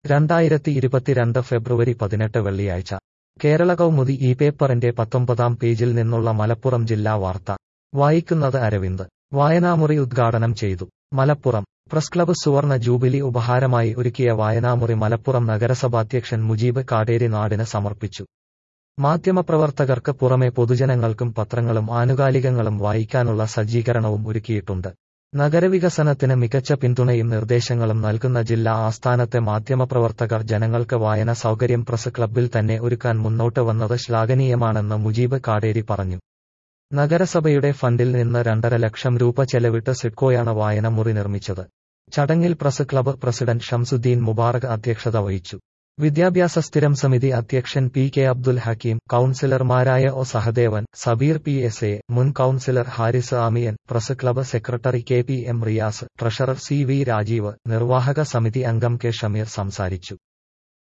രണ്ടായിരത്തി ഇരുപത്തിരണ്ട് ഫെബ്രുവരി പതിനെട്ട് വെള്ളിയാഴ്ച കേരള കൗമുദി ഈ പേപ്പറിന്റെ പത്തൊമ്പതാം പേജിൽ നിന്നുള്ള മലപ്പുറം ജില്ലാ വാർത്ത വായിക്കുന്നത് അരവിന്ദ് വായനാമുറി ഉദ്ഘാടനം ചെയ്തു മലപ്പുറം പ്രസ് ക്ലബ്ബ് സുവർണ ജൂബിലി ഉപഹാരമായി ഒരുക്കിയ വായനാമുറി മലപ്പുറം നഗരസഭാധ്യക്ഷൻ മുജീബ് കാടേരി നാടിന് സമർപ്പിച്ചു മാധ്യമപ്രവർത്തകർക്ക് പുറമെ പൊതുജനങ്ങൾക്കും പത്രങ്ങളും ആനുകാലികങ്ങളും വായിക്കാനുള്ള സജ്ജീകരണവും ഒരുക്കിയിട്ടുണ്ട് നഗരവികസനത്തിന് മികച്ച പിന്തുണയും നിർദ്ദേശങ്ങളും നൽകുന്ന ജില്ലാ ആസ്ഥാനത്തെ മാധ്യമപ്രവർത്തകർ ജനങ്ങൾക്ക് വായന സൗകര്യം പ്രസ് ക്ലബ്ബിൽ തന്നെ ഒരുക്കാൻ മുന്നോട്ട് വന്നത് ശ്ലാഘനീയമാണെന്ന് മുജീബ് കാടേരി പറഞ്ഞു നഗരസഭയുടെ ഫണ്ടിൽ നിന്ന് രണ്ടര ലക്ഷം രൂപ ചെലവിട്ട് സിഡ്കോയാണ് വായന മുറി നിർമ്മിച്ചത് ചടങ്ങിൽ press club president Shamsudheen Mubarak അധ്യക്ഷത വഹിച്ചു വിദ്യാഭ്യാസ സ്ഥിരം സമിതി അധ്യക്ഷൻ പി കെ അബ്ദുൽ ഹക്കീം കൌൺസിലർമാരായ O Sahadevan Sabeer P S A മുൻ councillor Haris Amiyan press club secretary K P M Riyas treasurer C V Rajeev നിർവാഹക സമിതി അംഗം കെ ഷമീർ സംസാരിച്ചു